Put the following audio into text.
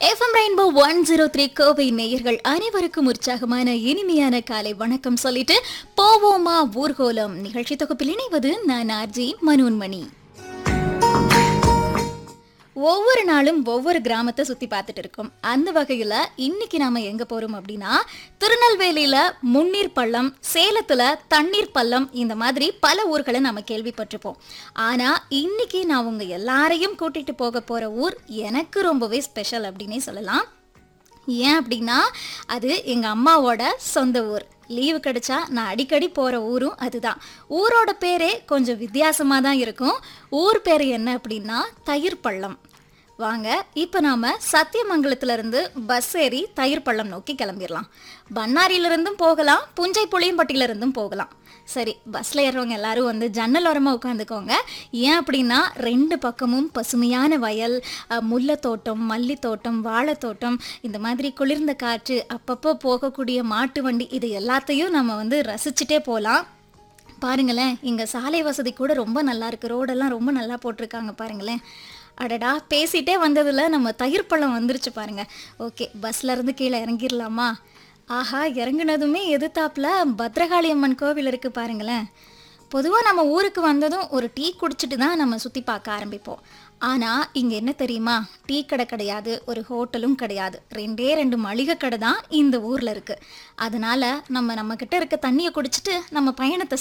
FM rainbow one zero three Kovai நேயர்கள் அனைவருக்கும் உற்சாகமான இனிமையான காலை வணக்கம் சொல்லிட்டு போவோமா ஊர்கோலம் நிகழ்ச்சி தொகுப்பில் இணைவது நான் ஆர்ஜி மனோன்மணி ஒவ்வொரு நாளும் ஒவ்வொரு கிராமத்தை சுத்தி பார்த்துட்டு இருக்கோம் அந்த வகையில இன்னைக்கு நாம எங்க போறோம் அப்படின்னா திருநெல்வேலியில முன்னீர் பள்ளம் சேலத்துல தண்ணீர் பள்ளம் இந்த மாதிரி பல ஊர்களை நம்ம கேள்விப்பட்டிருப்போம் ஆனா இன்னைக்கு நான் உங்க எல்லாரையும் கூட்டிட்டு போக போற ஊர் எனக்கு ரொம்பவே ஸ்பெஷல் அப்படின்னே சொல்லலாம் ஏன் அப்படின்னா அது எங்கள் அம்மாவோட சொந்த ஊர் லீவு கிடைச்சா நான் அடிக்கடி போகிற ஊரும் அதுதான் ஊரோட பேரே கொஞ்சம் வித்தியாசமாக தான் இருக்கும் ஊர் பேர் என்ன அப்படின்னா தயிர் பள்ளம் வாங்க இப்போ நாம் சத்தியமங்கலத்துலேருந்து பஸ் ஏறி தயிர் பள்ளம் நோக்கி கிளம்பிடலாம் பண்ணாரியிலிருந்தும் போகலாம் புஞ்சை புளியம்பட்டியிலிருந்தும் போகலாம் சரி பஸ்ஸில் ஏறுறவங்க எல்லாரும் வந்து ஜன்னல் ஓரமாக உட்காந்துக்கோங்க ஏன் அப்படின்னா ரெண்டு பக்கமும் பசுமையான வயல் அஹ், முல்லைத்தோட்டம் மல்லித்தோட்டம் வாழைத்தோட்டம் இந்த மாதிரி குளிர்ந்த காற்று அப்பப்போ போகக்கூடிய மாட்டு வண்டி இது எல்லாத்தையும் நம்ம வந்து ரசிச்சுட்டே போகலாம் பாருங்களேன் இங்கே சாலை வசதி கூட ரொம்ப நல்லா இருக்கு ரோடெல்லாம் ரொம்ப நல்லா போட்டிருக்காங்க பாருங்களேன் அடடா பேசிட்டே வந்ததுல நம்ம தயிர் பழம் வந்துருச்சு பாருங்க ஓகே பஸ்ல இருந்து கீழே இறங்கிடலாமா ஆஹா இறங்குனதுமே எதிர்த்தாப்புல பத்ரகாளி அம்மன் கோவில் இருக்கு பாருங்களேன் பொதுவாக நம்ம ஊருக்கு வந்ததும் ஒரு டீ குடிச்சிட்டு தான் நம்ம சுற்றி பார்க்க ஆரம்பிப்போம் ஆனால் இங்கே என்ன தெரியுமா டீ கடை கிடையாது ஒரு ஹோட்டலும் கிடையாது ரெண்டே ரெண்டு மளிகை கடை தான் இந்த ஊரில் இருக்குது அதனால் நம்ம நம்மக்கிட்ட இருக்க தண்ணியை குடிச்சிட்டு நம்ம பயணத்தை